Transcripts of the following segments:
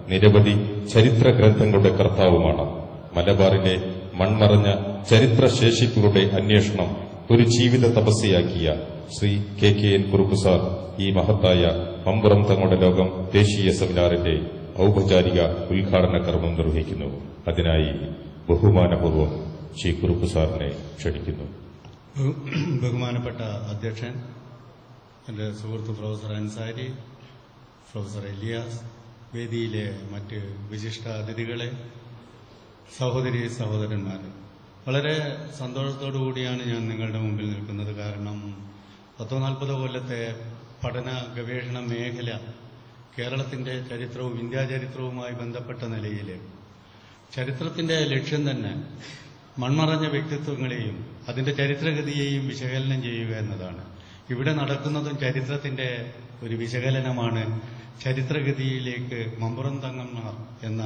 നിരവധി ചരിത്ര ഗ്രന്ഥങ്ങളുടെ കർത്താവുമാണ് മലബാറിലെ മൺമറഞ്ഞ ചരിത്ര ശേഷിപ്പുകളുടെ അന്വേഷണം ഒരു ജീവിത തപസ്യയാക്കിയ Shri K K N Kurup sir ഈ മഹത്തായ മമ്പുറം തങ്ങളുടെ ലോകം ദേശീയ സെമിനാറിന്റെ ഔപചാരിക ഉദ്ഘാടന കർമ്മം നിർവഹിക്കുന്നു അതിനായി ബഹുമാനപൂർവ്വം ശ്രീ കുറുപ്പ് സാറിനെ ക്ഷണിക്കുന്നു ബഹു- ബഹുമാനപ്പെട്ട അധ്യക്ഷൻ എൻ്റെ സുഹൃത്ത് പ്രൊഫസർ അൻസാരി പ്രൊഫസർ എലിയാസ് വേദിയിലെ മറ്റ് വിശിഷ്ട അതിഥികളെ സഹോദരി സഹോദരന്മാർ വളരെ സന്തോഷത്തോടു കൂടിയാണ് ഞാൻ നിങ്ങളുടെ മുമ്പിൽ നിൽക്കുന്നത് കാരണം പത്തോ നാൽപ്പതോ കൊല്ലത്തെ പഠന ഗവേഷണ മേഖല കേരളത്തിന്റെ ചരിത്രവും ഇന്ത്യാ ചരിത്രവുമായി ബന്ധപ്പെട്ട നിലയിൽ ചരിത്രത്തിന്റെ ലക്ഷ്യം തന്നെ മൺമറഞ്ഞ വ്യക്തിത്വങ്ങളെയും അതിന്റെ ചരിത്രഗതിയെയും വിശകലനം ചെയ്യുക എന്നതാണ് ഇവിടെ നടക്കുന്നതും ചരിത്രത്തിന്റെ ഒരു വിശകലനമാണ് ചരിത്രഗതിയിലേക്ക് മമ്പുറം തങ്ങന്മാർ എന്ന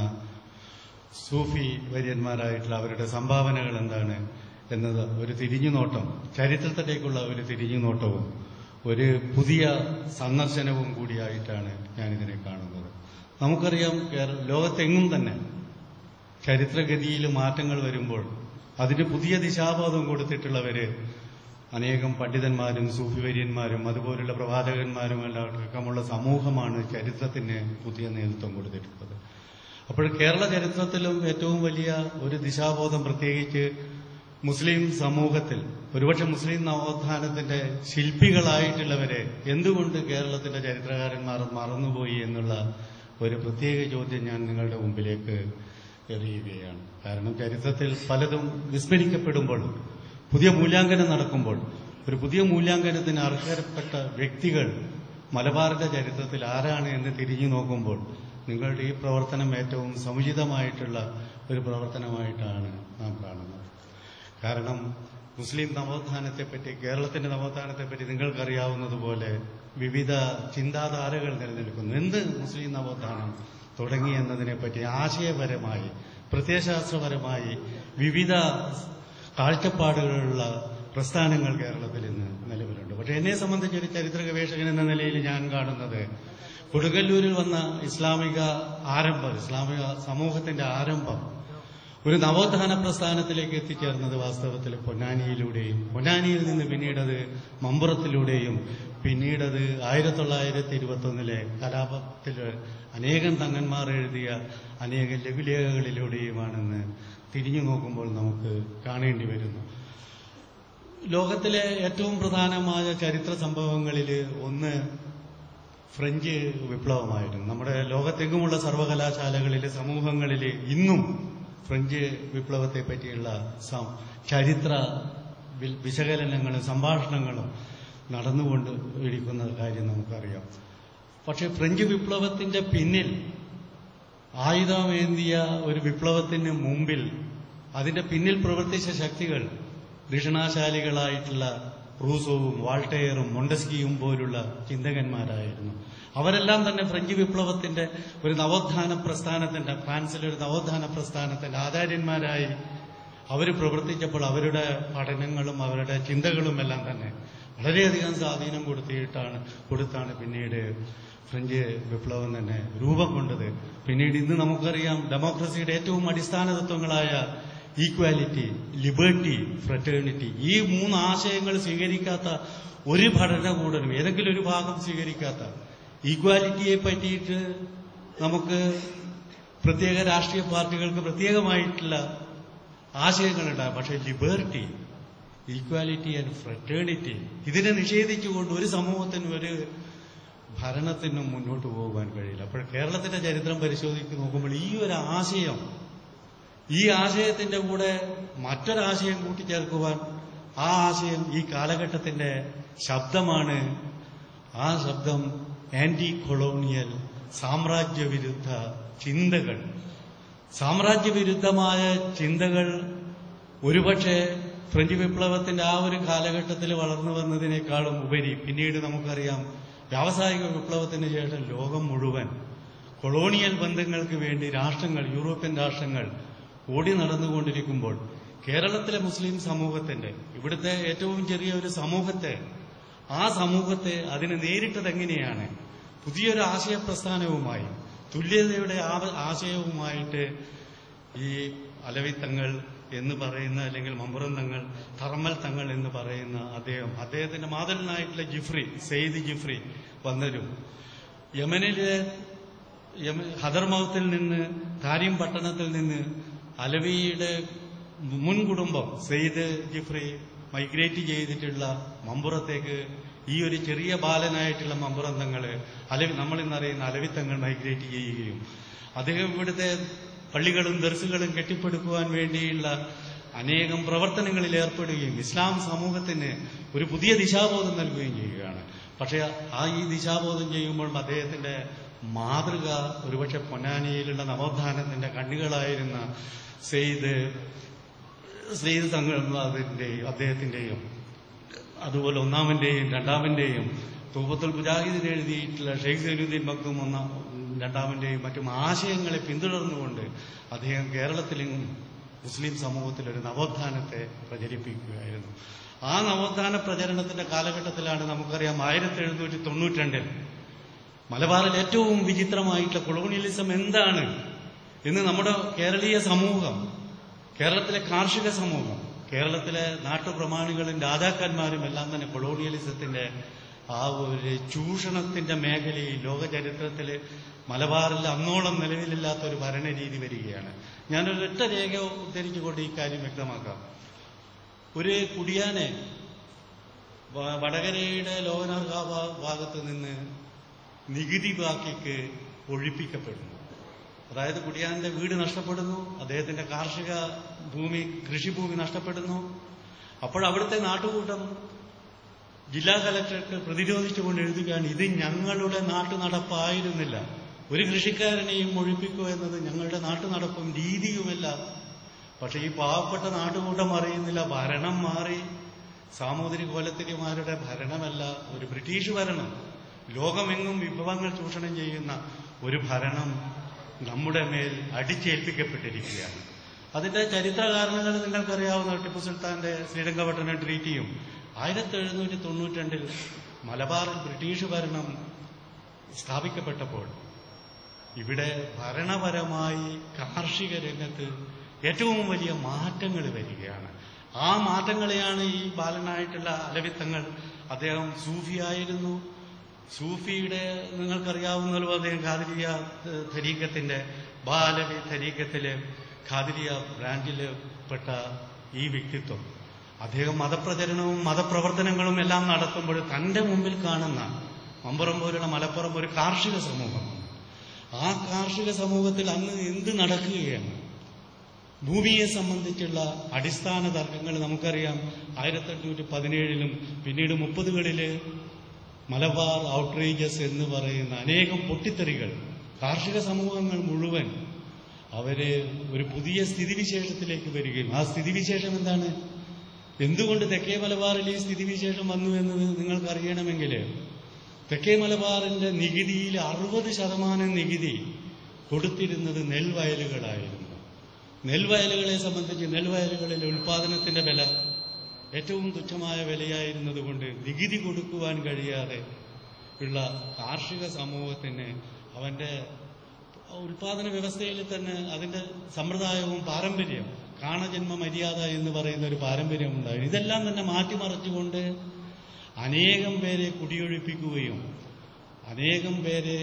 സൂഫി വര്യന്മാരായിട്ടുള്ള അവരുടെ സംഭാവനകൾ എന്താണ് എന്നത് ഒരു തിരിഞ്ഞുനോട്ടം ചരിത്രത്തിലേക്കുള്ള ഒരു തിരിഞ്ഞുനോട്ടവും ഒരു പുതിയ സന്ദർശനവും കൂടിയായിട്ടാണ് ഞാനിതിനെ കാണുന്നത് നമുക്കറിയാം കേര- ലോകത്തെങ്ങും തന്നെ ചരിത്രഗതിയിൽ മാറ്റങ്ങൾ വരുമ്പോൾ അതിന് പുതിയ ദിശാബോധം കൊടുത്തിട്ടുള്ളവര് അനേകം പണ്ഡിതന്മാരും സൂഫിവര്യന്മാരും അതുപോലുള്ള പ്രവാചകന്മാരും എല്ലാം അടക്കമുള്ള സമൂഹമാണ് ചരിത്രത്തിന് പുതിയ നേതൃത്വം കൊടുത്തിട്ടുള്ളത് അപ്പോൾ കേരള ചരിത്രത്തിലും ഏറ്റവും വലിയ ഒരു ദിശാബോധം പ്രത്യേകിച്ച് മുസ്ലിം സമൂഹത്തിൽ ഒരുപക്ഷെ മുസ്ലിം നവോത്ഥാനത്തിന്റെ ശില്പികളായിട്ടുള്ളവരെ എന്തുകൊണ്ട് കേരളത്തിന്റെ ചരിത്രകാരന്മാർ മറന്നുപോയി എന്നുള്ള ഒരു പ്രത്യേക ചോദ്യം ഞാൻ നിങ്ങളുടെ മുമ്പിലേക്ക് എറിയുകയാണ് കാരണം ചരിത്രത്തിൽ പലതും വിസ്മരിക്കപ്പെടുമ്പോൾ പുതിയ മൂല്യാങ്കനം നടക്കുമ്പോൾ ഒരു പുതിയ മൂല്യാങ്കനത്തിന് അർഹരപ്പെട്ട വ്യക്തികൾ മലബാറിന്റെ ചരിത്രത്തിൽ ആരാണ് എന്ന് തിരിഞ്ഞു നോക്കുമ്പോൾ നിങ്ങളുടെ ഈ പ്രവർത്തനം ഏറ്റവും സമുചിതമായിട്ടുള്ള ഒരു പ്രവർത്തനമായിട്ടാണ് നാം കാണുന്നത് കാരണം മുസ്ലിം നവോത്ഥാനത്തെപ്പറ്റി കേരളത്തിന്റെ നവോത്ഥാനത്തെപ്പറ്റി നിങ്ങൾക്കറിയാവുന്നതുപോലെ വിവിധ ചിന്താധാരകൾ നിലനിൽക്കുന്നു എന്ത് മുസ്ലിം നവോത്ഥാനം തുടങ്ങി എന്നതിനെപ്പറ്റി ആശയപരമായി പ്രത്യയശാസ്ത്രപരമായി വിവിധ കാഴ്ചപ്പാടുകളുള്ള പ്രസ്ഥാനങ്ങൾ കേരളത്തിൽ ഇന്ന് നിലവിലുണ്ട് പക്ഷെ എന്നെ സംബന്ധിച്ച് ഒരു ചരിത്ര ഗവേഷകൻ എന്ന നിലയിൽ ഞാൻ കാണുന്നത് കൊടുങ്ങല്ലൂരിൽ വന്ന ഇസ്ലാമിക ആരംഭം ഇസ്ലാമിക സമൂഹത്തിന്റെ ആരംഭം ഒരു നവോത്ഥാന പ്രസ്ഥാനത്തിലേക്ക് എത്തിച്ചേർന്നത് വാസ്തവത്തിൽ പൊന്നാനിയിലൂടെയും പൊന്നാനിയിൽ നിന്ന് പിന്നീടത് മമ്പുറത്തിലൂടെയും പിന്നീടത് ആയിരത്തി തൊള്ളായിരത്തി ഇരുപത്തി ഒന്നിലെ കലാപത്തിൽ അനേകം തങ്ങന്മാർ എഴുതിയ അനേക ലഘുലേഖകളിലൂടെയുമാണെന്ന് തിരിഞ്ഞു നോക്കുമ്പോൾ നമുക്ക് കാണേണ്ടി വരുന്നു ലോകത്തിലെ ഏറ്റവും പ്രധാനമായ ചരിത്ര സംഭവങ്ങളിൽ ഒന്ന് ഫ്രഞ്ച് വിപ്ലവമായിരുന്നു നമ്മുടെ ലോകത്തെങ്ങുമുള്ള സർവകലാശാലകളിൽ സമൂഹങ്ങളിൽ ഇന്നും ഫ്രഞ്ച് വിപ്ലവത്തെ പറ്റിയുള്ള സം- ചരിത്ര വി- വിശകലനങ്ങളും സംഭാഷണങ്ങളും നടന്നുകൊണ്ട് ഇരിക്കുന്ന കാര്യം നമുക്കറിയാം പക്ഷെ ഫ്രഞ്ച് വിപ്ലവത്തിന്റെ പിന്നിൽ ആയുധമേന്തിയ ഒരു വിപ്ലവത്തിന് മുമ്പിൽ അതിന്റെ പിന്നിൽ പ്രവർത്തിച്ച ശക്തികൾ ധിഷണാശാലികളായിട്ടുള്ള റൂസോവും വാൾട്ടയറും മൊണ്ടസ്കിയും പോലുള്ള ചിന്തകന്മാരായിരുന്നു അവരെല്ലാം തന്നെ ഫ്രഞ്ച് വിപ്ലവത്തിന്റെ ഒരു നവോത്ഥാന പ്രസ്ഥാനത്തിന്റെ ഫ്രാൻസിലെ ഒരു നവോത്ഥാന പ്രസ്ഥാനത്തിന്റെ ആചാര്യന്മാരായി അവർ പ്രവർത്തിച്ചപ്പോൾ അവരുടെ പഠനങ്ങളും അവരുടെ ചിന്തകളും എല്ലാം തന്നെ വളരെയധികം സ്വാധീനം കൊടുത്തിട്ടാണ് കൊടുത്താണ് പിന്നീട് ഫ്രഞ്ച് വിപ്ലവം തന്നെ രൂപം കൊണ്ടത് പിന്നീട് ഇന്ന് നമുക്കറിയാം ഡെമോക്രസിയുടെ ഏറ്റവും അടിസ്ഥാന തത്വങ്ങളായ ഈക്വാലിറ്റി ലിബർട്ടി ഫ്രറ്റേണിറ്റി ഈ മൂന്ന് ആശയങ്ങൾ സ്വീകരിക്കാത്ത ഒരു ഭരണകൂടനും ഏതെങ്കിലും ഒരു ഭാഗം സ്വീകരിക്കാത്ത ഈക്വാലിറ്റിയെ പറ്റിയിട്ട് നമുക്ക് പ്രത്യേക രാഷ്ട്രീയ പാർട്ടികൾക്ക് പ്രത്യേകമായിട്ടുള്ള ആശയങ്ങളുണ്ടാകും പക്ഷേ ലിബർട്ടി ഈക്വാലിറ്റി ആൻഡ് ഫ്രറ്റേണിറ്റി ഇതിനെ നിഷേധിച്ചുകൊണ്ട് ഒരു സമൂഹത്തിനും ഒരു ഭരണത്തിനും മുന്നോട്ട് പോകാൻ കഴിയില്ല അപ്പോൾ കേരളത്തിന്റെ ചരിത്രം പരിശോധിച്ച് നോക്കുമ്പോൾ ഈ ഒരു ആശയം ഈ ആശയത്തിന്റെ കൂടെ മറ്റൊരാശയം കൂട്ടിച്ചേർക്കുവാൻ ആ ആശയം ഈ കാലഘട്ടത്തിന്റെ ശബ്ദമാണ് ആ ശബ്ദം ആന്റി കൊളോണിയൽ സാമ്രാജ്യവിരുദ്ധ ചിന്തകൾ സാമ്രാജ്യവിരുദ്ധമായ ചിന്തകൾ ഒരുപക്ഷെ ഫ്രഞ്ച് വിപ്ലവത്തിന്റെ ആ ഒരു കാലഘട്ടത്തിൽ വളർന്നു വന്നതിനേക്കാളും ഉപരി പിന്നീട് നമുക്കറിയാം വ്യാവസായിക വിപ്ലവത്തിന് ശേഷം ലോകം മുഴുവൻ കൊളോണിയൽ ബന്ധങ്ങൾക്ക് വേണ്ടി രാഷ്ട്രങ്ങൾ യൂറോപ്യൻ രാഷ്ട്രങ്ങൾ ഓടി നടന്നുകൊണ്ടിരിക്കുമ്പോൾ കേരളത്തിലെ മുസ്ലിം സമൂഹത്തിന്റെ ഇവിടുത്തെ ഏറ്റവും ചെറിയ ഒരു സമൂഹത്തെ ആ സമൂഹത്തെ അതിനെ നേരിട്ടത് എങ്ങനെയാണ് പുതിയൊരു ആശയപ്രസ്ഥാനവുമായി തുല്യതയുടെ ആ- ആശയവുമായിട്ട് ഈ അലവിത്തങ്ങൾ എന്ന് പറയുന്ന അല്ലെങ്കിൽ മമ്പുറം തങ്ങൾ തറമ്മൽ തങ്ങൾ എന്ന് പറയുന്ന അദ്ദേഹം അദ്ദേഹത്തിന്റെ മാതൃനായിട്ടുള്ള ജിഫ്രി സെയ്ദ് ജിഫ്രി വന്നരും യമനിലെ യമ- ഹദർമൗത്തിൽ നിന്ന് താരിം പട്ടണത്തിൽ നിന്ന് അലവിയുടെ മുൻ കുടുംബം സെയ്ദ് ജിഫ്രി മൈഗ്രേറ്റ് ചെയ്തിട്ടുള്ള മമ്പുറത്തേക്ക് ഈ ഒരു ചെറിയ ബാലനായിട്ടുള്ള മമ്പുറം തങ്ങള് അലവി നമ്മൾ ഇന്നറിയുന്ന അലവിത്തങ്ങൾ മൈഗ്രേറ്റ് ചെയ്യുകയും അദ്ദേഹം ഇവിടുത്തെ പള്ളികളും ദർസുകളും കെട്ടിപ്പടുക്കുവാൻ വേണ്ടിയുള്ള അനേകം പ്രവർത്തനങ്ങളിൽ ഏർപ്പെടുകയും ഇസ്ലാം സമൂഹത്തിന് ഒരു പുതിയ ദിശാബോധം നൽകുകയും ചെയ്യുകയാണ് പക്ഷേ ആ ഈ ദിശാബോധം ചെയ്യുമ്പോൾ അദ്ദേഹത്തിന്റെ മാതൃക ഒരുപക്ഷെ പൊന്നാനിയിലുള്ള നവോത്ഥാനത്തിന്റെ കണ്ണുകളായിരുന്ന സെയ്ദ് സെയ്ദ് തങ്ങളുടെയും അദ്ദേഹത്തിന്റെയും അതുപോലെ ഒന്നാമന്റെയും രണ്ടാമന്റെയും തൂപ്പത്തുൽ മുജാഹിദിന് എഴുതിയിട്ടുള്ള ഷെയ്ഖ് സൈനുദ്ദീൻ മക്തും ഒന്നാം രണ്ടാമന്റെയും മറ്റും ആശയങ്ങളെ പിന്തുടർന്നുകൊണ്ട് അദ്ദേഹം കേരളത്തിലും മുസ്ലിം സമൂഹത്തിൽ ഒരു നവോത്ഥാനത്തെ പ്രചരിപ്പിക്കുകയായിരുന്നു ആ നവോത്ഥാന പ്രചരണത്തിന്റെ കാലഘട്ടത്തിലാണ് നമുക്കറിയാം ആയിരത്തി എഴുന്നൂറ്റി തൊണ്ണൂറ്റി രണ്ടിൽ മലബാറിൽ ഏറ്റവും വിചിത്രമായിട്ടുള്ള കൊളോണിയലിസം എന്താണ് എന്ന് നമ്മുടെ കേരളീയ സമൂഹം കേരളത്തിലെ കാർഷിക സമൂഹം കേരളത്തിലെ നാട്ടുപ്രമാണികളും രാജാക്കന്മാരും എല്ലാം തന്നെ കൊളോണിയലിസത്തിന്റെ ആ ഒരു ചൂഷണത്തിന്റെ മേഖലയിൽ ലോക ചരിത്രത്തിൽ മലബാറിൽ അന്നോളം നിലവിലില്ലാത്ത ഒരു ഭരണരീതി വരികയാണ് ഞാനൊരു ഒറ്റ രേഖ ഉദ്ധരിച്ചുകൊണ്ട് ഈ കാര്യം വ്യക്തമാക്കാം ഒരു കുടിയാനെ വ- വടകരയുടെ ലോകനാർഗാവ ഭാഗത്ത് നിന്ന് നികുതി ബാക്കിക്ക് ഒഴിപ്പിക്കപ്പെടുന്നു അതായത് കുടിയാന്റെ വീട് നഷ്ടപ്പെടുന്നു അദ്ദേഹത്തിന്റെ കാർഷിക ഭൂമി കൃഷിഭൂമി നഷ്ടപ്പെടുന്നു അപ്പോൾ അവിടുത്തെ നാട്ടുകൂട്ടം ജില്ലാ കലക്ടർക്ക് പ്രതിരോധിച്ചുകൊണ്ട് എഴുതുകയാണ് ഇത് ഞങ്ങളുടെ നാട്ടു നടപ്പായിരുന്നില്ല ഒരു കൃഷിക്കാരനെയും ഒഴിപ്പിക്കുക എന്നത് ഞങ്ങളുടെ നാട്ടു നടപ്പും രീതിയുമല്ല പക്ഷെ ഈ പാവപ്പെട്ട നാട്ടുകൂട്ടം അറിയുന്നില്ല ഭരണം മാറി സാമൂതിരി കോലത്തിരിമാരുടെ ഭരണമല്ല ഒരു ബ്രിട്ടീഷ് ഭരണം ലോകമെങ്ങും വിഭവങ്ങൾ ചൂഷണം ചെയ്യുന്ന ഒരു ഭരണം നമ്മുടെ മേൽ അടിച്ചേൽപ്പിക്കപ്പെട്ടിരിക്കുകയാണ് അതിന്റെ ചരിത്ര കാരണങ്ങൾ നിങ്ങൾക്കറിയാവുന്ന ടിപ്പു സുൽത്താന്റെ ശ്രീരംഗപട്ടണ ട്രീറ്റിയും ആയിരത്തി എഴുന്നൂറ്റി തൊണ്ണൂറ്റി രണ്ടിൽ മലബാറിൽ ബ്രിട്ടീഷ് ഭരണം സ്ഥാപിക്കപ്പെട്ടപ്പോൾ ഇവിടെ ഭരണപരമായി കാർഷിക രംഗത്ത് ഏറ്റവും വലിയ മാറ്റങ്ങൾ വരികയാണ് ആ മാറ്റങ്ങളെയാണ് ഈ ബാലനായിട്ടുള്ള അലവിത്തങ്ങൾ അദ്ദേഹം സൂഫിയായിരുന്നു സൂഫിയുടെ നിങ്ങൾക്കറിയാവുന്നല്ലോ അദ്ദേഹം ഖാദിരിയ ധരീക്കത്തിന്റെ ബാലവി ധരീക്കത്തിലെ ഖാദിരിയ ബ്രാൻഡിൽ പെട്ട ഈ വ്യക്തിത്വം അദ്ദേഹം മതപ്രചരണവും മതപ്രവർത്തനങ്ങളും എല്ലാം നടത്തുമ്പോൾ തന്റെ മുമ്പിൽ കാണുന്ന മമ്പുറം പോലുള്ള മലപ്പുറം ഒരു കാർഷിക സമൂഹമാണ് ആ കാർഷിക സമൂഹത്തിൽ അന്ന് എന്ത് നടക്കുകയാണ് ഭൂമിയെ സംബന്ധിച്ചുള്ള അടിസ്ഥാന തർക്കങ്ങൾ നമുക്കറിയാം ആയിരത്തി എണ്ണൂറ്റി പതിനേഴിലും പിന്നീട് മുപ്പതുകളില് മലബാർ ഔട്ട്റേജസ് എന്ന് പറയുന്ന അനേകം പൊട്ടിത്തെറികൾ കാർഷിക സമൂഹങ്ങൾ മുഴുവൻ അവര് ഒരു പുതിയ സ്ഥിതിവിശേഷത്തിലേക്ക് വരികയും ആ സ്ഥിതിവിശേഷം എന്താണ് എന്തുകൊണ്ട് തെക്കേ മലബാറിൽ ഈ സ്ഥിതിവിശേഷം വന്നു എന്നത് നിങ്ങൾക്ക് അറിയണമെങ്കിൽ തെക്കേ മലബാറിന്റെ നികുതിയിൽ അറുപത് ശതമാനം നികുതി കൊടുത്തിരുന്നത് നെൽവയലുകളായിരുന്നു നെൽവയലുകളെ സംബന്ധിച്ച് നെൽവയലുകളിലെ ഉൽപാദനത്തിന്റെ വില ഏറ്റവും തുച്ഛമായ വിലയായിരുന്നതുകൊണ്ട് നികുതി കൊടുക്കുവാൻ കഴിയാതെ ഉള്ള കാർഷിക സമൂഹത്തിന് അവന്റെ ഉൽപാദന വ്യവസ്ഥയിൽ തന്നെ അതിന്റെ സമ്പ്രദായവും പാരമ്പര്യം കാണജന്മ മര്യാദ എന്ന് പറയുന്ന ഒരു പാരമ്പര്യം ഉണ്ടായിരുന്നു ഇതെല്ലാം തന്നെ മാറ്റിമറിച്ചുകൊണ്ട് അനേകം പേരെ കുടിയൊഴിപ്പിക്കുകയും അനേകം പേരെ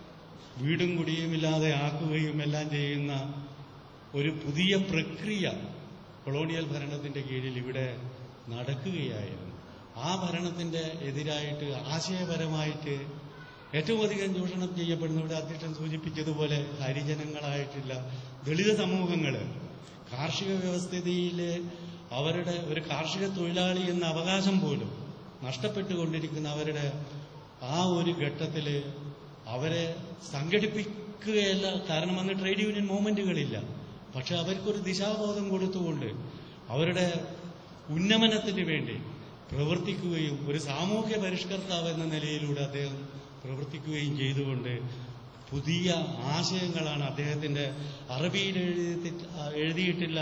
വീടും കുടിയുമില്ലാതെ ആക്കുകയും എല്ലാം ചെയ്യുന്ന ഒരു പുതിയ പ്രക്രിയ കൊളോണിയൽ ഭരണത്തിന്റെ കീഴിൽ ഇവിടെ നടക്കുകയായിരുന്നു ആ ഭരണത്തിന്റെ എതിരായിട്ട് ആശയപരമായിട്ട് ഏറ്റവും അധികം ചൂഷണം ചെയ്യപ്പെടുന്ന ഇവിടെ അധ്യക്ഷൻ സൂചിപ്പിച്ചതുപോലെ ഹരിജനങ്ങളായിട്ടുള്ള ദളിത് സമൂഹങ്ങള് കാർഷിക വ്യവസ്ഥിതിയിലെ അവരുടെ ഒരു കാർഷിക തൊഴിലാളി എന്ന അവകാശം പോലും നഷ്ടപ്പെട്ടുകൊണ്ടിരിക്കുന്ന അവരുടെ ആ ഒരു ഘട്ടത്തില് അവരെ സംഘടിപ്പിക്കുകയല്ല കാരണം അന്ന് ട്രേഡ് യൂണിയൻ മൂവ്മെന്റുകളില്ല പക്ഷെ അവർക്കൊരു ദിശാബോധം കൊടുത്തുകൊണ്ട് അവരുടെ ഉന്നമനത്തിന് വേണ്ടി പ്രവർത്തിക്കുകയും ഒരു സാമൂഹ്യ പരിഷ്കർത്താവ് എന്ന നിലയിലൂടെ അദ്ദേഹം പ്രവർത്തിക്കുകയും ചെയ്തുകൊണ്ട് പുതിയ ആശയങ്ങളാണ് അദ്ദേഹത്തിന്റെ അറബിയിൽ എഴുതി എഴുതിയിട്ടുള്ള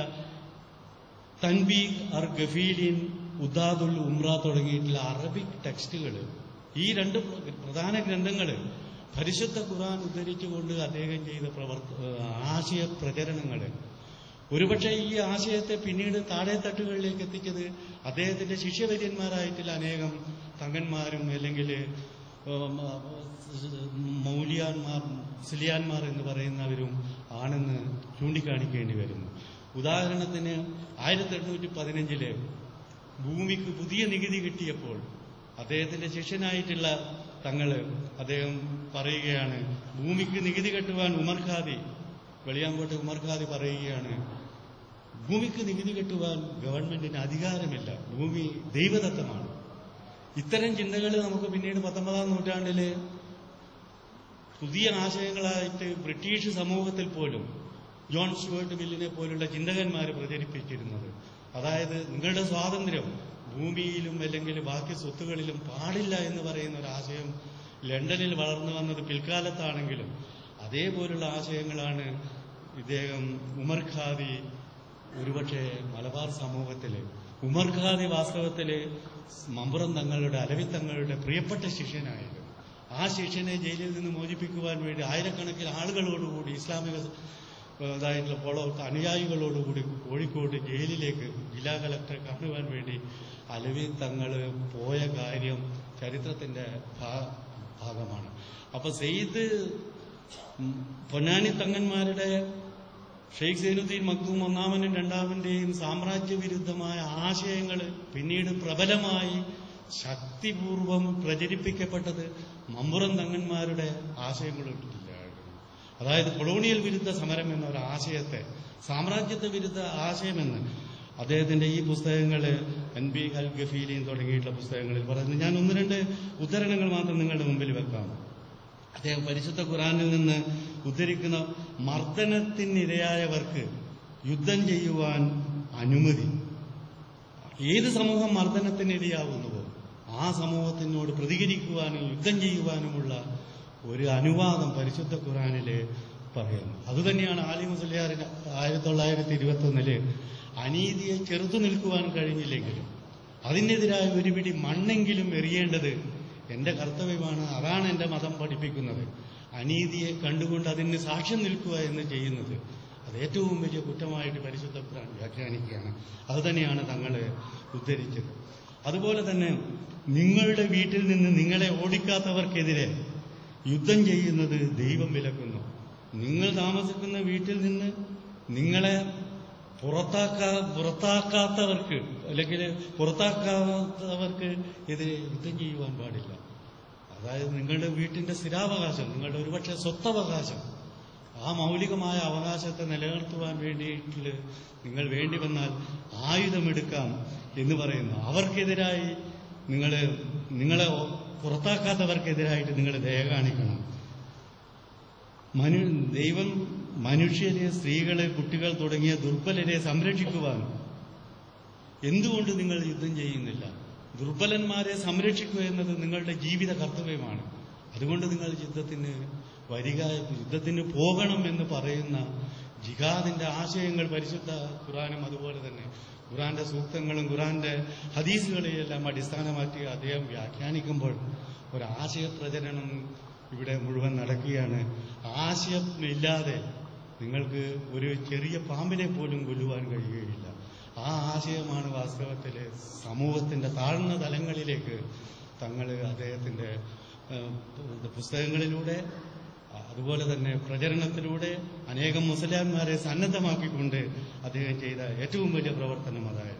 തൻബീഖ് അർ ഗഫീലിൻ ഉദാദുൽ ഉംറ തുടങ്ങിയിട്ടുള്ള അറബിക് ടെക്സ്റ്റുകൾ ഈ രണ്ട് പ്ര- പ്രധാന ഗ്രന്ഥങ്ങൾ പരിശുദ്ധ ഖുർആൻ ഉദ്ധരിച്ചുകൊണ്ട് അദ്ദേഹം ചെയ്ത പ്രവർത്ത ആശയ പ്രചരണങ്ങൾ ഒരുപക്ഷെ ഈ ആശയത്തെ പിന്നീട് താഴെത്തട്ടുകളിലേക്ക് എത്തിച്ചത് അദ്ദേഹത്തിന്റെ ശിഷ്യവര്യന്മാരായിട്ടുള്ള അനേകം തങ്ങന്മാരും അല്ലെങ്കിൽ ഉം, മൗലിയാന്മാർ സിലിയാന്മാർ എന്ന് പറയുന്നവരും ആണെന്ന് ചൂണ്ടിക്കാണിക്കേണ്ടി വരുന്നു ഉദാഹരണത്തിന് ആയിരത്തി എണ്ണൂറ്റി പതിനഞ്ചില് ഭൂമിക്ക് പുതിയ നികുതി കിട്ടിയപ്പോൾ അദ്ദേഹത്തിന്റെ ശിഷ്യനായിട്ടുള്ള തങ്ങള് അദ്ദേഹം പറയുകയാണ് ഭൂമിക്ക് നികുതി കെട്ടുവാൻ ഉമർ ഖാദി വെളിയാങ്കോട്ടെ ഉമർ ഖാദി പറയുകയാണ് ഭൂമിക്ക് നികുതി കെട്ടുവാൻ ഗവൺമെന്റിന് അധികാരമില്ല ഭൂമി ദൈവദത്തമാണ് ഇത്തരം ചിന്തകൾ നമുക്ക് പിന്നീട് പത്തൊമ്പതാം നൂറ്റാണ്ടില് പുതിയ ആശയങ്ങളായിട്ട് ബ്രിട്ടീഷ് സമൂഹത്തിൽ പോലും ജോൺ സ്റ്റുവർട്ട് മില്ലിനെ പോലുള്ള ചിന്തകന്മാർ പ്രചരിപ്പിച്ചിരുന്നത് അതായത് നിങ്ങളുടെ സ്വാതന്ത്ര്യം ഭൂമിയിലും അല്ലെങ്കിൽ ബാക്കി സ്വത്തുകളിലും പാടില്ല എന്ന് പറയുന്ന ഒരു ആശയം ലണ്ടനിൽ വളർന്നു വന്നത് പിൽക്കാലത്താണെങ്കിലും അതേപോലുള്ള ആശയങ്ങളാണ് ഇദ്ദേഹം ഉമർ ഖാദി ഒരുപക്ഷെ മലബാർ സമൂഹത്തില് ഉമർ ഖാദി വാസ്തവത്തില് മമ്പുറം തങ്ങളുടെ അലവി തങ്ങളുടെ പ്രിയപ്പെട്ട ശിഷ്യനായിരുന്നു ആ ശിഷ്യനെ ജയിലിൽ നിന്ന് മോചിപ്പിക്കുവാൻ വേണ്ടി ആയിരക്കണക്കിന് ആളുകളോടുകൂടി ഇസ്ലാമിക ഇതായിട്ടുള്ള ഫോളോ അനുയായികളോടുകൂടി കോഴിക്കോട് ജയിലിലേക്ക് ജില്ലാ കളക്ടറെ കാണുവാൻ വേണ്ടി അലവി തങ്ങൾ പോയ കാര്യം ചരിത്രത്തിന്റെ ഭാ- ഭാഗമാണ് അപ്പൊ സെയ്ദ് ഉം, പൊന്നാനി തങ്ങന്മാരുടെ ഷെയ്ഖ് സൈനുദ്ദീൻ മക്തൂം ഒന്നാമനും രണ്ടാമന്റെയും സാമ്രാജ്യ വിരുദ്ധമായ ആശയങ്ങൾ പിന്നീട് പ്രബലമായി ശക്തിപൂർവം പ്രചരിപ്പിക്കപ്പെട്ടത് മമ്പുറം തങ്ങന്മാരുടെ ആശയങ്ങളിട്ടില്ലായിരുന്നു അതായത് കൊളോണിയൽ വിരുദ്ധ സമരം എന്ന ഒരു ആശയത്തെ സാമ്രാജ്യത്വ വിരുദ്ധ ആശയമെന്ന് അദ്ദേഹത്തിന്റെ ഈ പുസ്തകങ്ങൾ എൻ ബി അൽ ഗഫീലിയും തുടങ്ങിയിട്ടുള്ള പുസ്തകങ്ങളിൽ പറയുന്നത് ഞാൻ ഒന്ന് രണ്ട് ഉദ്ധരണങ്ങൾ മാത്രം നിങ്ങളുടെ മുമ്പിൽ വെക്കാം അദ്ദേഹം പരിശുദ്ധ ഖുറാനിൽ നിന്ന് ഉദ്ധരിക്കുന്ന മർദ്ദനത്തിനിരയായവർക്ക് യുദ്ധം ചെയ്യുവാൻ അനുമതി ഏത് സമൂഹം മർദ്ദനത്തിനിരയാവുന്നുവോ ആ സമൂഹത്തിനോട് പ്രതികരിക്കുവാനും യുദ്ധം ചെയ്യുവാനുമുള്ള ഒരു അനുവാദം പരിശുദ്ധ ഖുറാനില് പറയുന്നു അതുതന്നെയാണ് ആലി മുസ്ലിയാറിന് ആയിരത്തി തൊള്ളായിരത്തി ഇരുപത്തി ഒന്നില് അനീതിയെ ചെറുത്തു നിൽക്കുവാൻ കഴിഞ്ഞില്ലെങ്കിലും അതിനെതിരായ ഒരു പിടി മണ്ണെങ്കിലും എറിയേണ്ടത് എന്റെ കർത്തവ്യമാണ് അതാണ് എന്റെ മതം പഠിപ്പിക്കുന്നത് അനീതിയെ കണ്ടുകൊണ്ട് അതിന് സാക്ഷ്യം നിൽക്കുക എന്ന് ചെയ്യുന്നത് അത് ഏറ്റവും വലിയ കുറ്റമായിട്ട് പരിശുദ്ധ ഖുർആൻ വ്യാഖ്യാനിക്കുകയാണ് അതുതന്നെയാണ് തങ്ങൾ ഉദ്ധരിച്ചത് അതുപോലെ തന്നെ നിങ്ങളുടെ വീട്ടിൽ നിന്ന് നിങ്ങളെ ഓടിക്കാത്തവർക്കെതിരെ യുദ്ധം ചെയ്യുന്നത് ദൈവം വിലക്കുന്നു നിങ്ങൾ താമസിക്കുന്ന വീട്ടിൽ നിന്ന് നിങ്ങളെ പുറത്താക്കാ പുറത്താക്കാത്തവർക്ക് അല്ലെങ്കിൽ പുറത്താക്കാത്തവർക്ക് എതിരെ യുദ്ധം ചെയ്യുവാൻ പാടില്ല അതായത് നിങ്ങളുടെ വീട്ടിന്റെ സ്ഥിരാവകാശം നിങ്ങളുടെ ഒരുപക്ഷെ സ്വത്തവകാശം ആ മൗലികമായ അവകാശത്തെ നിലനിർത്തുവാൻ വേണ്ടിയിട്ട് നിങ്ങൾ വേണ്ടി വന്നാൽ ആയുധമെടുക്കാം എന്ന് പറയുന്നു അവർക്കെതിരായി നിങ്ങൾ നിങ്ങളെ പുറത്താക്കാത്തവർക്കെതിരായിട്ട് നിങ്ങൾ ദയ കാണിക്കണം മനു ദൈവം മനുഷ്യരെ സ്ത്രീകളെ കുട്ടികൾ തുടങ്ങിയ ദുർബലരെ സംരക്ഷിക്കുവാൻ എന്തുകൊണ്ട് നിങ്ങൾ യുദ്ധം ചെയ്യുന്നില്ല ദുർബലന്മാരെ സംരക്ഷിക്കുക എന്നത് നിങ്ങളുടെ ജീവിത കർത്തവ്യമാണ് അതുകൊണ്ട് നിങ്ങൾ യുദ്ധത്തിന് വരിക യുദ്ധത്തിന് പോകണം എന്ന് പറയുന്ന ജിഹാദിന്റെ ആശയങ്ങൾ പരിശുദ്ധ ഖുറാനും അതുപോലെ തന്നെ ഖുറാന്റെ സൂക്തങ്ങളും ഖുറാന്റെ ഹദീസുകളെയെല്ലാം അടിസ്ഥാനമാക്കി അദ്ദേഹം വ്യാഖ്യാനിക്കുമ്പോൾ ഒരാശയ പ്രചരണം ഇവിടെ മുഴുവൻ നടക്കുകയാണ് ആശയമില്ലാതെ നിങ്ങൾക്ക് ഒരു ചെറിയ പാമ്പിനെ പോലും കൊല്ലുവാൻ കഴിയുകയില്ല ആ ആശയമാണ് വാസ്തവത്തിൽ സമൂഹത്തിന്റെ താഴ്ന്ന തലങ്ങളിലേക്ക് തങ്ങൾ അദ്ദേഹത്തിന്റെ ഏഹ്, പുസ്തകങ്ങളിലൂടെ അതുപോലെ തന്നെ പ്രചരണത്തിലൂടെ അനേകം മുസ്ലിംമാരെ സന്നദ്ധമാക്കിക്കൊണ്ട് അദ്ദേഹം ചെയ്ത ഏറ്റവും വലിയ പ്രവർത്തനം അതായിരുന്നു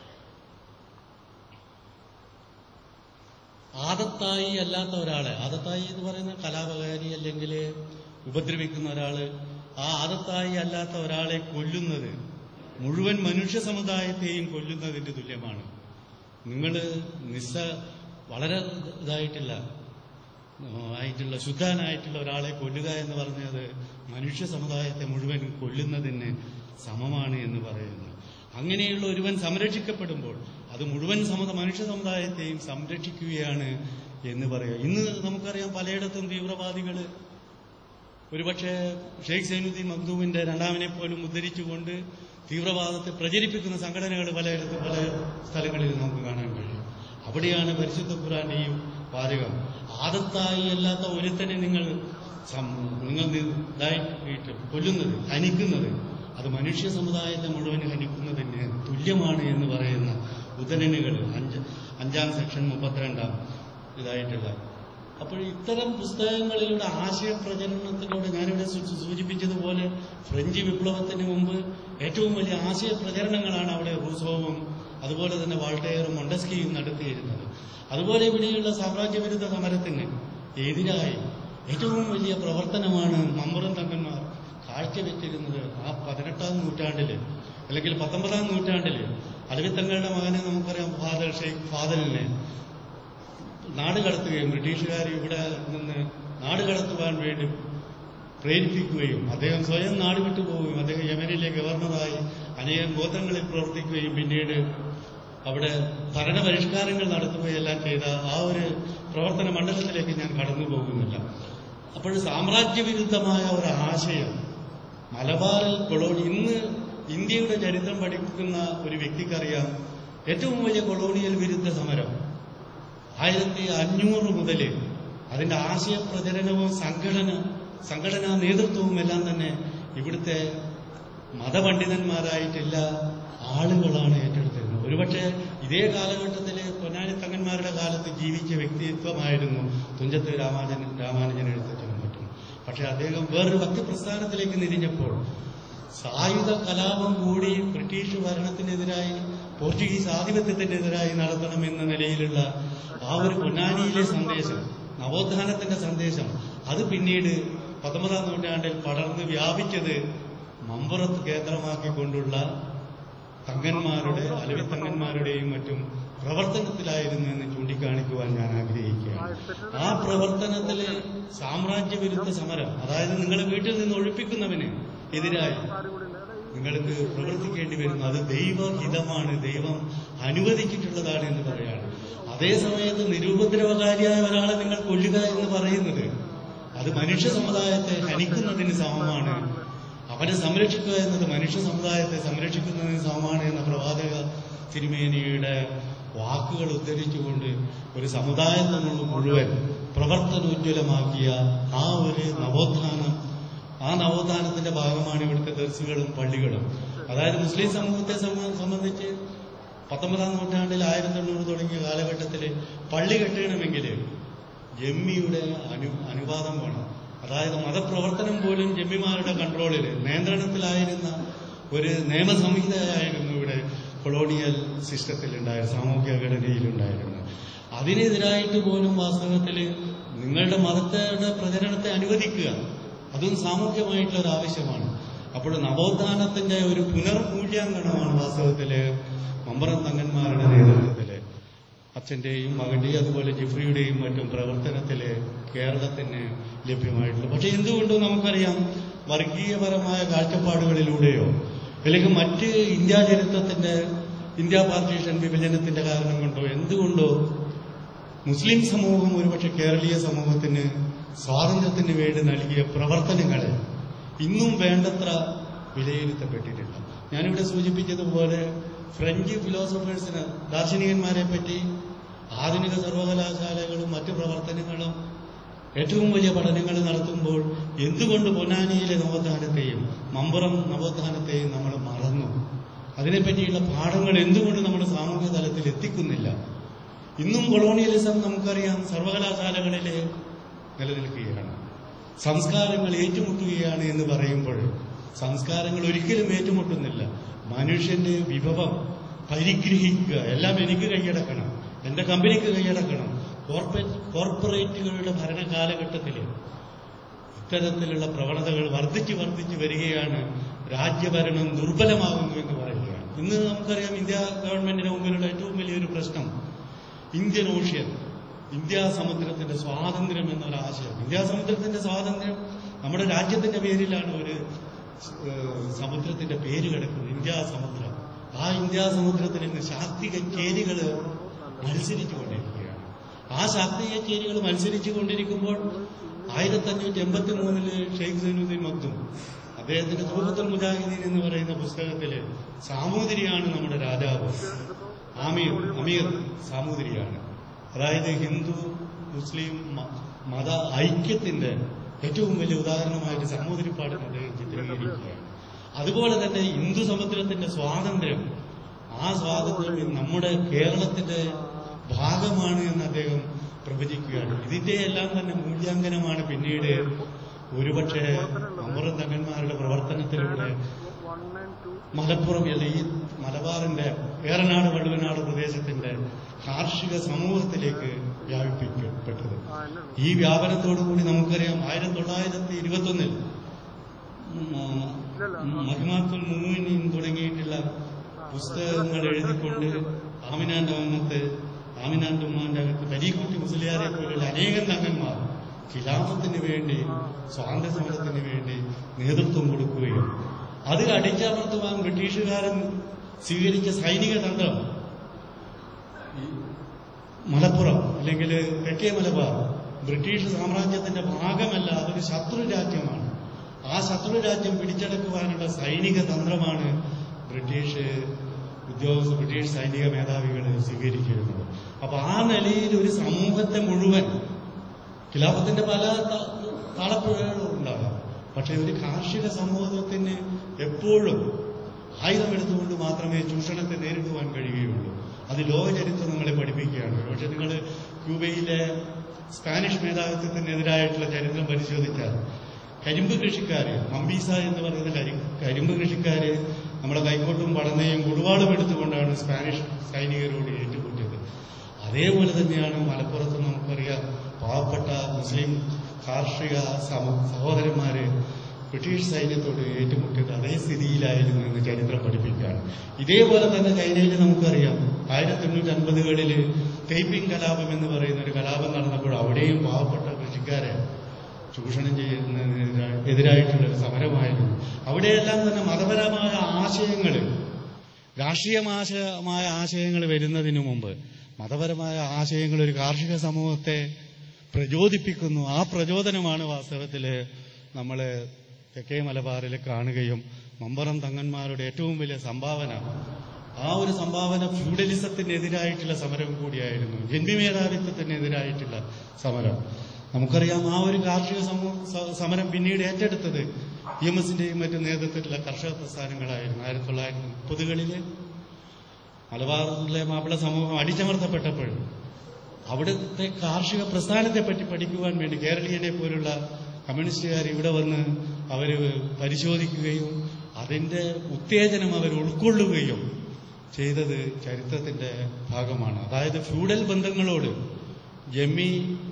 ആദത്തായി അല്ലാത്ത ഒരാളെ ആദത്തായി എന്ന് പറയുന്ന കലാപകാരി അല്ലെങ്കിൽ ഉപദ്രവിക്കുന്ന ഒരാള് ആ ആദത്തായി അല്ലാത്ത ഒരാളെ കൊല്ലുന്നത് മുഴുവൻ മനുഷ്യ സമുദായത്തെയും കൊല്ലുന്നതിന്റെ തുല്യമാണ് നിങ്ങൾ നിസ്സ വളരെ ഇതായിട്ടില്ല ആയിട്ടുള്ള ശുദ്ധനായിട്ടുള്ള ഒരാളെ കൊല്ലുക എന്ന് പറഞ്ഞത് മനുഷ്യ സമുദായത്തെ മുഴുവൻ കൊല്ലുന്നതിന് സമമാണ് എന്ന് പറയുന്നു അങ്ങനെയുള്ള ഒരുവൻ സംരക്ഷിക്കപ്പെടുമ്പോൾ അത് മുഴുവൻ സമുദ മനുഷ്യ സമുദായത്തെയും സംരക്ഷിക്കുകയാണ് എന്ന് പറയുക ഇന്ന് നമുക്കറിയാം പലയിടത്തും തീവ്രവാദികൾ ഒരുപക്ഷെ ഷെയ്ഖ് സൈനുദ്ദീൻ മഖ്ദൂമിന്റെ രണ്ടാമനെ പോലും ഉദ്ധരിച്ചുകൊണ്ട് തീവ്രവാദത്തെ പ്രചരിപ്പിക്കുന്ന സംഘടനകൾ പലയിടത്തും പല സ്ഥലങ്ങളിൽ നമുക്ക് കാണാൻ കഴിയും അവിടെയാണ് പരിശുദ്ധ ഖുറാന്റെയും വാചകം ആദത്തായി അല്ലാത്ത ഒരുത്തനെ നിങ്ങൾ സം- നിങ്ങൾ നി- ഇതായിട്ട് കൊല്ലുന്നത് ഹനിക്കുന്നത് അത് മനുഷ്യ സമുദായത്തെ മുഴുവൻ ഹനിക്കുന്നതിന് തുല്യമാണ് എന്ന് പറയുന്ന ഉദനനുകൾ അഞ്ച് അഞ്ചാം സെക്ഷൻ മുപ്പത്തിരണ്ടാം ഇതായിട്ടുള്ള അപ്പോൾ ഇത്തരം പുസ്തകങ്ങളിലൂടെ ആശയപ്രചരണത്തിലൂടെ ഞാനിവിടെ സൂ- സൂചിപ്പിച്ചതുപോലെ ഫ്രഞ്ച് വിപ്ലവത്തിന് മുമ്പ് ഏറ്റവും വലിയ ആശയപ്രചരണങ്ങളാണ് അവിടെ റൂസോവും അതുപോലെ തന്നെ വാൾട്ടയറും മൊണ്ടസ്കിയും നടത്തിയിരുന്നത് അതുപോലെ ഇവിടെയുള്ള സാമ്രാജ്യവിരുദ്ധ സമരത്തിന് എതിരായി ഏറ്റവും വലിയ പ്രവർത്തനമാണ് മമ്പുറം തങ്ങന്മാർ കാഴ്ചവെച്ചിരുന്നത് ആ പതിനെട്ടാം നൂറ്റാണ്ടില് അല്ലെങ്കിൽ പത്തൊമ്പതാം നൂറ്റാണ്ടില് അലവിത്തങ്ങളുടെ മകനെ നമുക്കറിയാം ഫാദർ ഷെയ്ഖ് ഫാദലിനെ നാട് കടത്തുകയും ബ്രിട്ടീഷുകാർ ഇവിടെ നിന്ന് നാട് കടത്തുവാൻ വേണ്ടി പ്രേരിപ്പിക്കുകയും അദ്ദേഹം സ്വയം നാട് വിട്ടുപോവുകയും അദ്ദേഹം യമനിലെ ഗവർണറായി അനേകം ഗോത്രങ്ങളിൽ പ്രവർത്തിക്കുകയും പിന്നീട് അവിടെ ഭരണപരിഷ്കാരങ്ങൾ നടത്തുകയെല്ലാം ചെയ്ത ആ ഒരു പ്രവർത്തന മണ്ഡലത്തിലേക്ക് ഞാൻ കടന്നു പോകുന്നില്ല അപ്പോൾ സാമ്രാജ്യവിരുദ്ധമായ ഒരു ആശയം മലബാറിൽ കൊളോണി ഇന്ന് ഇന്ത്യയുടെ ചരിത്രം പഠിക്കുന്ന ഒരു വ്യക്തിക്കറിയാം ഏറ്റവും വലിയ കൊളോണിയൽ വിരുദ്ധ സമരം ആയിരത്തി അഞ്ഞൂറ് മുതൽ അതിന്റെ ആശയപ്രചരണവും സംഘടന സംഘടനാ നേതൃത്വവും എല്ലാം തന്നെ ഇവിടുത്തെ മതപണ്ഡിതന്മാരായിട്ടില്ല ആളുകളാണ് ഏറ്റെടുത്തിരുന്നത് ഒരുപക്ഷെ ഇതേ കാലഘട്ടത്തിൽ പൊന്നാനി തങ്ങന്മാരുടെ കാലത്ത് ജീവിച്ച വ്യക്തിത്വമായിരുന്നു തുഞ്ചത്ത് രാമാനുജൻ രാമാനുജൻ എഴുത്തച്ഛനും മറ്റും പക്ഷെ അദ്ദേഹം വേറൊരു ഭക്തി പ്രസ്ഥാനത്തിലേക്ക് തിരിഞ്ഞപ്പോൾ സായുധ കലാപം കൂടി ബ്രിട്ടീഷ് ഭരണത്തിനെതിരായി പോർച്ചുഗീസ് ആധിപത്യത്തിനെതിരായി നടത്തണമെന്ന നിലയിലുള്ള ആ ഒരു പൊന്നാനിയിലെ സന്ദേശം നവോത്ഥാനത്തിന്റെ സന്ദേശം അത് പിന്നീട് പത്തൊമ്പതാം നൂറ്റാണ്ടിൽ പടർന്ന് വ്യാപിച്ചത് മമ്പുറത്ത് കേന്ദ്രമാക്കിക്കൊണ്ടുള്ള തങ്ങന്മാരുടെ അലവി തങ്ങന്മാരുടെയും മറ്റും പ്രവർത്തനത്തിലായിരുന്നു എന്ന് ചൂണ്ടിക്കാണിക്കുവാൻ ഞാൻ ആഗ്രഹിക്കുകയാണ് ആ പ്രവർത്തനത്തില് സാമ്രാജ്യവിരുദ്ധ സമരം അതായത് നിങ്ങളെ വീട്ടിൽ നിന്ന് ഒഴിപ്പിക്കുന്നവന് എതിരായി നിങ്ങൾക്ക് പ്രവർത്തിക്കേണ്ടി വരുന്നു അത് ദൈവഹിതമാണ് ദൈവം അനുവദിച്ചിട്ടുള്ളതാണ് എന്ന് പറയാണ് അതേ സമയത്ത് നിരുപദ്രവകാരിയായ ഒരാളെ നിങ്ങൾ കൊല്ലുക എന്ന് പറയുന്നത് അത് മനുഷ്യ സമുദായത്തെ ഹനിക്കുന്നതിന് സമമാണ് അവനെ സംരക്ഷിക്കുക എന്നത് മനുഷ്യ സമുദായത്തെ സംരക്ഷിക്കുന്നതിന് സമമാണ് എന്ന പ്രവാചക തിരുമേനിയുടെ വാക്കുകൾ ഉദ്ധരിച്ചുകൊണ്ട് ഒരു സമുദായത്തെ മുഴുവൻ പ്രവർത്തനോജ്വലമാക്കിയ ആ ഒരു നവോത്ഥാനം ആ നവോത്ഥാനത്തിന്റെ ഭാഗമാണ് ഇവിടുത്തെ ദർസുകളും പള്ളികളും അതായത് മുസ്ലിം സമൂഹത്തെ സംബ- സംബന്ധിച്ച് പത്തൊമ്പതാം നൂറ്റാണ്ടിൽ ആയിരത്തി എണ്ണൂറ് തുടങ്ങിയ കാലഘട്ടത്തിൽ പള്ളി കെട്ടണമെങ്കിൽ ജമ്മിയുടെ അനു അനുവാദം വേണം അതായത് മതപ്രവർത്തനം പോലും ജമ്മിമാരുടെ കൺട്രോളിൽ നിയന്ത്രണത്തിലായിരുന്ന ഒരു നിയമസംഹിതയായിരുന്നു ഇവിടെ കൊളോണിയൽ സിസ്റ്റത്തിൽ ഉണ്ടായിരുന്നത് സാമൂഹ്യ ഘടനയിലുണ്ടായിരുന്നത് അതിനെതിരായിട്ട് പോലും വാസ്തവത്തിൽ നിങ്ങളുടെ മതത്തിന്റെ പ്രചരണത്തെ അനുവദിക്കുക അതും സാമൂഹ്യമായിട്ടുള്ള ഒരു ആവശ്യമാണ് അപ്പോൾ നവോത്ഥാനത്തിന്റെ ഒരു പുനർമൂല്യാങ്കണമാണ് വാസ്തവത്തില് മമ്പറം തങ്ങന്മാരുടെ നേതൃത്വത്തില് അച്ഛന്റെയും മകന്റെയും അതുപോലെ ജിഫ്രിയുടെയും മറ്റും പ്രവർത്തനത്തില് കേരളത്തിന് ലഭ്യമായിട്ടുള്ളത് പക്ഷെ എന്തുകൊണ്ടും നമുക്കറിയാം വർഗീയപരമായ കാഴ്ചപ്പാടുകളിലൂടെയോ അല്ലെങ്കിൽ മറ്റ് ഇന്ത്യ ചരിത്രത്തിന്റെ ഇന്ത്യ പാർട്ടീഷൻ വിഭജനത്തിന്റെ കാരണം കൊണ്ടോ എന്തുകൊണ്ടോ മുസ്ലിം സമൂഹം ഒരുപക്ഷെ കേരളീയ സമൂഹത്തിന് സ്വാതന്ത്ര്യത്തിന് വേണ്ടി നൽകിയ പ്രവർത്തനങ്ങളെ ഇന്നും വേണ്ടത്ര വിലയിരുത്തപ്പെട്ടിട്ടില്ല ഞാനിവിടെ സൂചിപ്പിച്ചതുപോലെ ഫ്രഞ്ച് ഫിലോസഫേഴ്സിന് ദാർശനികന്മാരെ പറ്റി ആധുനിക സർവകലാശാലകളും മറ്റു പ്രവർത്തനങ്ങളും ഏറ്റവും വലിയ പഠനങ്ങൾ നടത്തുമ്പോൾ എന്തുകൊണ്ട് പൊന്നാനിയിലെ നവോത്ഥാനത്തെയും മമ്പുറം നവോത്ഥാനത്തെയും നമ്മൾ മറന്നു അതിനെപ്പറ്റിയുള്ള പാഠങ്ങൾ എന്തുകൊണ്ട് നമ്മുടെ സാമൂഹ്യ തലത്തിൽ എത്തിക്കുന്നില്ല ഇന്നും കൊളോണിയലിസം നമുക്കറിയാം സർവകലാശാലകളിൽ നിലനിൽക്കുകയാണ് സംസ്കാരങ്ങൾ ഏറ്റുമുട്ടുകയാണ് എന്ന് പറയുമ്പോൾ സംസ്കാരങ്ങൾ ഒരിക്കലും ഏറ്റുമുട്ടുന്നില്ല മനുഷ്യന്റെ വിഭവം പരിഗ്രഹിക്കുക എല്ലാം എനിക്ക് കൈയടക്കണം എന്റെ കമ്പനിക്ക് കൈയടക്കണം കോർപ്പറേറ്റ് കോർപ്പറേറ്റുകളുടെ ഭരണകാലഘട്ടത്തിൽ ഇത്തരത്തിലുള്ള പ്രവണതകൾ വർദ്ധിച്ചു വർദ്ധിച്ചു വരികയാണ് രാജ്യഭരണം ദുർബലമാകുന്നു എന്ന് പറയുകയാണ് ഇന്ന് നമുക്കറിയാം ഇന്ത്യ ഗവൺമെന്റിന് മുമ്പിലുള്ള ഏറ്റവും വലിയൊരു പ്രശ്നം ഇന്ത്യൻ ഓഷ്യൻ ഇന്ത്യ സമുദ്രത്തിന്റെ സ്വാതന്ത്ര്യം എന്നൊരാശയം ഇന്ത്യ സമുദ്രത്തിന്റെ സ്വാതന്ത്ര്യം നമ്മുടെ രാജ്യത്തിന്റെ പേരിലാണ് ഒരു ഏഹ്, സമുദ്രത്തിന്റെ പേര് കിടക്കുന്നത് ഇന്ത്യ സമുദ്രം ആ ഇന്ത്യ സമുദ്രത്തിൽ ഇന്ന് ശാക്തിക ചേരികൾ മത്സരിച്ചുകൊണ്ടിരിക്കുകയാണ് ആ ശാക്തിക ചേരികൾ മത്സരിച്ചു കൊണ്ടിരിക്കുമ്പോൾ ആയിരത്തി അഞ്ഞൂറ്റി എൺപത്തി മൂന്നില് ഷെയ്ഖ് സൈനുദ്ദീൻ മക്തും അദ്ദേഹത്തിന്റെ സൂഹത്തുൽ മുജാഹിദീൻ എന്ന് പറയുന്ന പുസ്തകത്തില് സാമൂതിരിയാണ് നമ്മുടെ രാജാവ് ആമീർ അമീർ സാമൂതിരിയാണ് അതായത് ഹിന്ദു മുസ്ലിം മ- മത ഐക്യത്തിന്റെ ഏറ്റവും വലിയ ഉദാഹരണമായിട്ട് സമൂതിരിപ്പാടിന് അദ്ദേഹം ചിത്രീകരിക്കുകയാണ് അതുപോലെ തന്നെ ഹിന്ദു സമുദ്രത്തിന്റെ സ്വാതന്ത്ര്യം ആ സ്വാതന്ത്ര്യം നമ്മുടെ കേരളത്തിന്റെ ഭാഗമാണ് എന്ന് അദ്ദേഹം പ്രവചിക്കുകയാണ് ഇതിന്റെ എല്ലാം തന്നെ മൂല്യാങ്കനമാണ് പിന്നീട് ഒരുപക്ഷെ അമൃത തങ്ങന്മാരുടെ പ്രവർത്തനത്തിലൂടെ മലപ്പുറം അല്ല ഈ മലബാറിന്റെ ഏറനാട് വള്ളുവനാട് പ്രദേശത്തിന്റെ കാർഷിക സമൂഹത്തിലേക്ക് വ്യാപിപ്പിക്കപ്പെട്ടത് ഈ വ്യാപനത്തോടുകൂടി നമുക്കറിയാം ആയിരത്തി തൊള്ളായിരത്തി ഇരുപത്തി ഒന്നിൽ മഹിമാത്തുൽ മുമീൻ തുടങ്ങിയിട്ടുള്ള പുസ്തകങ്ങൾ എഴുതിക്കൊണ്ട് ആമിനാന്റെ അകത്ത് ആമിനാന്റെ ഉമ്മാന്റെ അകത്ത് പരീക്കുട്ടി മുസ്ലിയാരെ പോലുള്ള അനേകം തങ്ങന്മാർ ഖിലാഫത്തിന് വേണ്ടി സ്വാതന്ത്ര്യ സമരത്തിന് വേണ്ടി നേതൃത്വം കൊടുക്കുകയും അത് അടിച്ചമർത്തുവാൻ ബ്രിട്ടീഷുകാരൻ സ്വീകരിച്ച സൈനിക തന്ത്രം ഈ മലപ്പുറം അല്ലെങ്കിൽ തെക്കേ മലബാർ ബ്രിട്ടീഷ് സാമ്രാജ്യത്തിന്റെ ഭാഗമല്ല അതൊരു ശത്രു രാജ്യമാണ് ആ ശത്രു രാജ്യം പിടിച്ചെടുക്കുവാനുള്ള സൈനിക തന്ത്രമാണ് ബ്രിട്ടീഷ് ഉദ്യോഗസ്ഥ ബ്രിട്ടീഷ് സൈനിക മേധാവികൾ സ്വീകരിച്ചിരുന്നത് അപ്പൊ ആ നിലയിൽ ഒരു സമൂഹത്തെ മുഴുവൻ ഖിലാഫത്തിന്റെ പല ത- താളപ്പുഴകളും ഉണ്ടാകാം പക്ഷെ ഒരു കാർഷിക സമൂഹത്തിന് എപ്പോഴും ആയുധമെടുത്തുകൊണ്ട് മാത്രമേ ചൂഷണത്തെ നേരിടുവാൻ കഴിയുകയുള്ളൂ അത് ലോകചരിത്രം നമ്മളെ പഠിപ്പിക്കുകയാണ് പക്ഷെ നിങ്ങൾ ക്യൂബയിലെ സ്പാനിഷ് മേധാവിത്വത്തിനെതിരായിട്ടുള്ള ചരിത്രം പരിശോധിച്ചാൽ കരിമ്പ് കൃഷിക്കാര് മമ്പീസ എന്ന് പറയുന്ന കരി- കരിമ്പ് കൃഷിക്കാര് നമ്മുടെ കൈക്കോട്ടും പടന്നയും കുടുവാളും എടുത്തുകൊണ്ടാണ് സ്പാനിഷ് സൈനികരോട് ഏറ്റുമുട്ടിയത് അതേപോലെ തന്നെയാണ് മലപ്പുറത്ത് നമുക്കറിയാം പാവപ്പെട്ട മുസ്ലിം കാർഷിക സമ- സഹോദരന്മാര് ബ്രിട്ടീഷ് സൈന്യത്തോട് ഏറ്റുമുട്ടിയത് അതേ സ്ഥിതിയിലായിരുന്നു എന്ന് ചരിത്രം പഠിപ്പിക്കുകയാണ് ഇതേപോലെ തന്നെ ചൈനയിൽ നമുക്കറിയാം ആയിരത്തി എണ്ണൂറ്റി അൻപതുകളില് തേപ്പിംഗ് കലാപം എന്ന് പറയുന്ന ഒരു കലാപം നടന്നപ്പോൾ അവിടെയും പാവപ്പെട്ട കൃഷിക്കാരെ ചൂഷണം ചെയ്യുന്നതിനെതിരാ എതിരായിട്ടുള്ള ഒരു സമരമായിരുന്നു അവിടെയെല്ലാം തന്നെ മതപരമായ ആശയങ്ങൾ രാഷ്ട്രീയമായ ആശയങ്ങൾ വരുന്നതിനു മുമ്പ് മതപരമായ ആശയങ്ങൾ ഒരു കാർഷിക സമൂഹത്തെ പ്രചോദിപ്പിക്കുന്നു ആ പ്രചോദനമാണ് വാസ്തവത്തിൽ നമ്മൾ തെക്കേ മലബാറിൽ കാണുകയും മമ്പറം തങ്ങന്മാരുടെ ഏറ്റവും വലിയ സംഭാവന ആ ഒരു സംഭാവന ഫ്യൂഡലിസത്തിനെതിരായിട്ടുള്ള സമരം കൂടിയായിരുന്നു ജന്മി മേധാവിത്വത്തിനെതിരായിട്ടുള്ള സമരം നമുക്കറിയാം ആ ഒരു കാർഷിക സമൂ- സ- സമരം പിന്നീട് ഏറ്റെടുത്തത് ഇ എം എസിന്റെയും മറ്റു നേതൃത്വത്തിലുള്ള കർഷക പ്രസ്ഥാനങ്ങളായിരുന്നു ആയിരത്തി തൊള്ളായിരത്തി മുപ്പതുകളില് മലബാറിലെ മാപ്പിള സമൂഹം അടിച്ചമർത്തപ്പെട്ടപ്പോൾ അവിടുത്തെ കാർഷിക പ്രസ്ഥാനത്തെ പറ്റി പഠിക്കുവാൻ വേണ്ടി കേരളീയനെ പോലുള്ള കമ്മ്യൂണിസ്റ്റുകാർ ഇവിടെ വന്ന് അവർ പരിശോധിക്കുകയും അതിന്റെ ഉത്തേജനം അവർ ഉൾക്കൊള്ളുകയും ചെയ്തത് ചരിത്രത്തിന്റെ ഭാഗമാണ് അതായത് ഫ്യൂഡൽ ബന്ധങ്ങളോട് ജമ്മി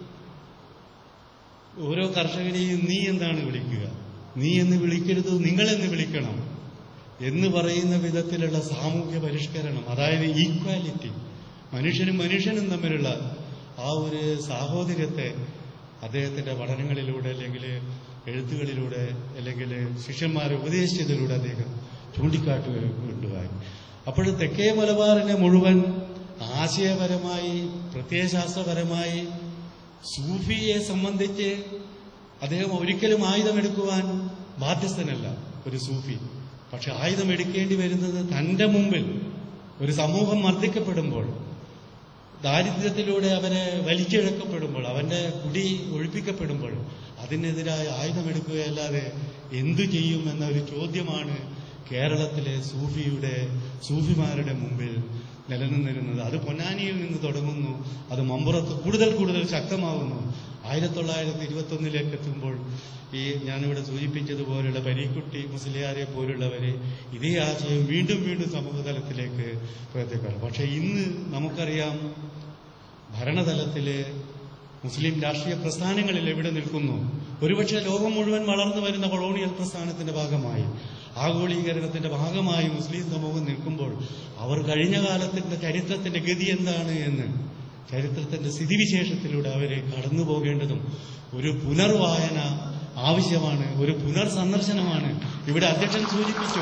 ഓരോ കർഷകനെയും നീ എന്താണ് വിളിക്കുക നീ എന്ന് വിളിക്കരുത് നിങ്ങളെന്ന് വിളിക്കണം എന്ന് പറയുന്ന വിധത്തിലുള്ള സാമൂഹ്യ പരിഷ്കരണം അതായത് ഈക്വാലിറ്റി മനുഷ്യനും മനുഷ്യനും തമ്മിലുള്ള ആ ഒരു സാഹോദര്യത്തെ അദ്ദേഹത്തിന്റെ പഠനങ്ങളിലൂടെ അല്ലെങ്കിൽ എഴുത്തുകളിലൂടെ അല്ലെങ്കിൽ ശിഷ്യന്മാരെ ഉപദേശിച്ചതിലൂടെ അദ്ദേഹം ചൂണ്ടിക്കാട്ടുകയുണ്ടായി അപ്പോൾ തെക്കേ മലബാറിനെ മുഴുവൻ ആശയപരമായി പ്രത്യയശാസ്ത്രപരമായി സൂഫിയെ സംബന്ധിച്ച് അദ്ദേഹം ഒരിക്കലും ആയുധമെടുക്കുവാൻ ബാധ്യസ്ഥനല്ല ഒരു സൂഫി പക്ഷെ ആയുധമെടുക്കേണ്ടി വരുന്നത് തന്റെ മുമ്പിൽ ഒരു സമൂഹം മർദ്ദിക്കപ്പെടുമ്പോൾ ദാരിദ്ര്യത്തിലൂടെ അവനെ വലിച്ചിഴക്കപ്പെടുമ്പോൾ അവന്റെ കുടി ഒഴിപ്പിക്കപ്പെടുമ്പോൾ അതിനെതിരായ ആയുധമെടുക്കുകയല്ലാതെ എന്തു ചെയ്യും എന്ന ഒരു ചോദ്യമാണ് കേരളത്തിലെ സൂഫിയുടെ സൂഫിമാരുടെ മുമ്പിൽ നിലനിന്നിരുന്നത് അത് പൊന്നാനിയിൽ നിന്ന് തുടങ്ങുന്നു അത് മമ്പുറത്ത് കൂടുതൽ കൂടുതൽ ശക്തമാകുന്നു ആയിരത്തി തൊള്ളായിരത്തി ഇരുപത്തി ഒന്നിലേക്ക് എത്തുമ്പോൾ ഈ ഞാനിവിടെ സൂചിപ്പിച്ചതുപോലുള്ള പരീക്കുട്ടി മുസ്ലിയാരെ പോലുള്ളവരെ ഇതേ ആശയം വീണ്ടും വീണ്ടും സമൂഹതലത്തിലേക്ക് പ്രവർത്തിക്കണം പക്ഷെ ഇന്ന് നമുക്കറിയാം ഭരണതലത്തില് മുസ്ലിം രാഷ്ട്രീയ പ്രസ്ഥാനങ്ങളിൽ എവിടെ നിൽക്കുന്നു ഒരുപക്ഷെ ലോകം മുഴുവൻ വളർന്നു വരുന്ന കൊളോണിയൽ പ്രസ്ഥാനത്തിന്റെ ഭാഗമായി ആഗോളീകരണത്തിന്റെ ഭാഗമായി മുസ്ലിം സമൂഹം നിൽക്കുമ്പോൾ അവർ കഴിഞ്ഞ കാലത്തിന്റെ ചരിത്രത്തിന്റെ ഗതി എന്താണ് എന്ന് ചരിത്രത്തിന്റെ സ്ഥിതിവിശേഷത്തിലൂടെ അവരെ കടന്നു പോകേണ്ടതും ഒരു പുനർവായന ആവശ്യമാണ് ഒരു പുനർ സന്ദർശനമാണ് ഇവിടെ അധ്യക്ഷൻ സൂചിപ്പിച്ചു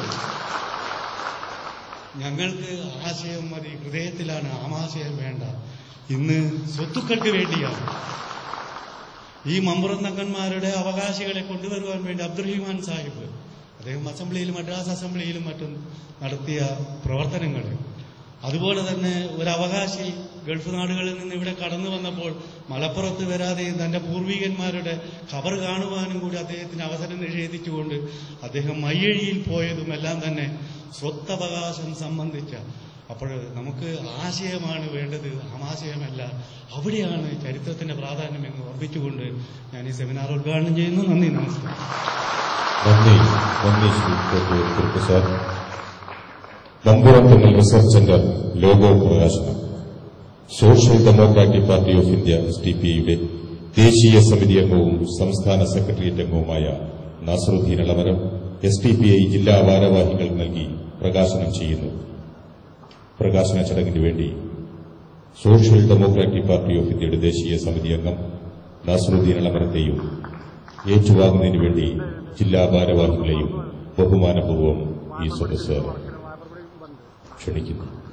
ഞങ്ങൾക്ക് ആശയം മതി ഹൃദയത്തിലാണ് ആമാശയം വേണ്ട ഇന്ന് സ്വത്തുക്കൾക്ക് വേണ്ടിയാണ് ഈ മമ്പുറം തങ്ങന്മാരുടെ അവകാശികളെ കൊണ്ടുവരുവാൻ വേണ്ടി അബ്ദുറഹിമാൻ സാഹിബ് അദ്ദേഹം അസംബ്ലിയിലും മദ്രാസ് അസംബ്ലിയിലും മറ്റും നടത്തിയ പ്രവർത്തനങ്ങൾ അതുപോലെ തന്നെ ഒരു അവകാശി ഗൾഫ് നാടുകളിൽ നിന്ന് ഇവിടെ കടന്നു വന്നപ്പോൾ മലപ്പുറത്ത് വരാതെയും തന്റെ പൂർവികന്മാരുടെ ഖബർ കാണുവാനും കൂടി അദ്ദേഹത്തിന് അവസരം നിഷേധിച്ചുകൊണ്ട് അദ്ദേഹം മയ്യഴിയിൽ പോയതും എല്ലാം തന്നെ സ്വത്തവകാശം സംബന്ധിച്ച അപ്പോൾ നമുക്ക് ആശയമാണ് വേണ്ടത് ആമാശയമല്ല അവിടെയാണ് ചരിത്രത്തിന്റെ പ്രാധാന്യം എന്ന് ഓർമ്മിച്ചുകൊണ്ട് ഞാൻ ഈ സെമിനാർ ഉദ്ഘാടനം ചെയ്യുന്നു നന്ദി നമസ്കാരം നന്ദി നന്ദി Shri Kottoor Kurup sir Mamburathummal research centre logo പ്രകാശനം social democratic party of India S D P ഐയുടെ ദേശീയ സമിതി അംഗവും സംസ്ഥാന സെക്രട്ടേറിയറ്റ് അംഗവുമായ Nasaruddin Elamaram S D P I ജില്ലാ ഭാരവാഹികൾക്ക് നൽകി പ്രകാശനം ചെയ്യുന്നു പ്രകാശന ചടങ്ങിന് വേണ്ടി സോഷ്യൽ ഡെമോക്രാറ്റിക് പാർട്ടി ഓഫ് ഇന്ത്യയുടെ ദേശീയ സമിതി അംഗം നാസറുദ്ദീൻ ഇളമരത്തെയും ഏറ്റുവാങ്ങുന്നതിന് വേണ്ടി ജില്ലാ ഭാരവാഹികളെയും ബഹുമാനപൂർവ്വം ഈ സദസ് ക്ഷണിക്കുന്നു